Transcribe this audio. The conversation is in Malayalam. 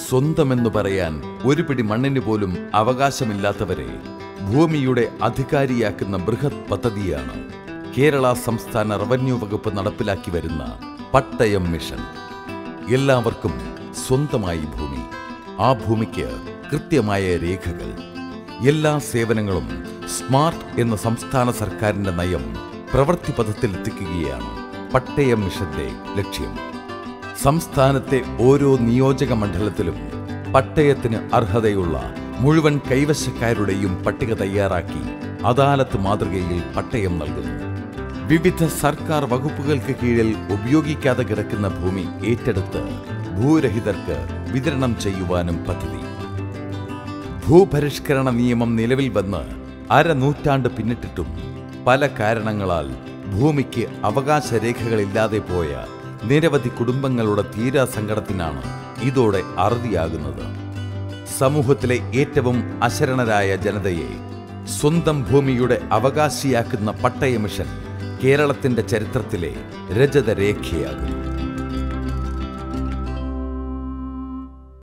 സ്വന്തമെന്നു പറയാൻ ഒരു പിടി മണ്ണിന് പോലും അവകാശമില്ലാത്തവരെ ഭൂമിയുടെ അധികാരിയാക്കുന്ന ബൃഹത് പദ്ധതിയാണ് കേരള സംസ്ഥാന റവന്യൂ വകുപ്പ് നടപ്പിലാക്കി വരുന്ന പട്ടയം മിഷൻ എല്ലാവർക്കും സ്വന്തമായി ഭൂമി ആ ഭൂമിക്ക് കൃത്യമായ രേഖകൾ എല്ലാ സേവനങ്ങളും സ്മാർട്ട് എന്ന സംസ്ഥാന സർക്കാരിന്റെ നയം പ്രവൃത്തിപഥത്തിലെത്തിക്കുകയാണ് പട്ടയം മിഷന്റെ ലക്ഷ്യം സംസ്ഥാനത്തെ ഓരോ നിയോജക മണ്ഡലത്തിലും പട്ടയത്തിന് അർഹതയുള്ള മുഴുവൻ കൈവശക്കാരുടെയും പട്ടിക തയ്യാറാക്കി അദാലത്ത് മാതൃകയിൽ പട്ടയം നൽകുന്നു വിവിധ സർക്കാർ വകുപ്പുകൾക്ക് കീഴിൽ ഉപയോഗിക്കാതെ കിടക്കുന്ന ഭൂമി ഏറ്റെടുത്ത് ഭൂരഹിതർക്ക് വിതരണം ചെയ്യുവാനും പദ്ധതി ഭൂപരിഷ്കരണ നിയമം നിലവിൽ വന്ന് അരനൂറ്റാണ്ട് പിന്നിട്ടിട്ടും പല കാരണങ്ങളാൽ ഭൂമിക്ക് അവകാശരേഖകളില്ലാതെ പോയ നിരവധി കുടുംബങ്ങളുടെ തീരാ സങ്കടത്തിനാണ് ഇതോടെ അറുതിയാകുന്നത് സമൂഹത്തിലെ ഏറ്റവും അശരണരായ ജനതയെ സ്വന്തം ഭൂമിയുടെ അവകാശിയാക്കുന്ന പട്ടയ മിഷൻ കേരളത്തിന്റെ ചരിത്രത്തിലെ രജതരേഖയാകുന്നു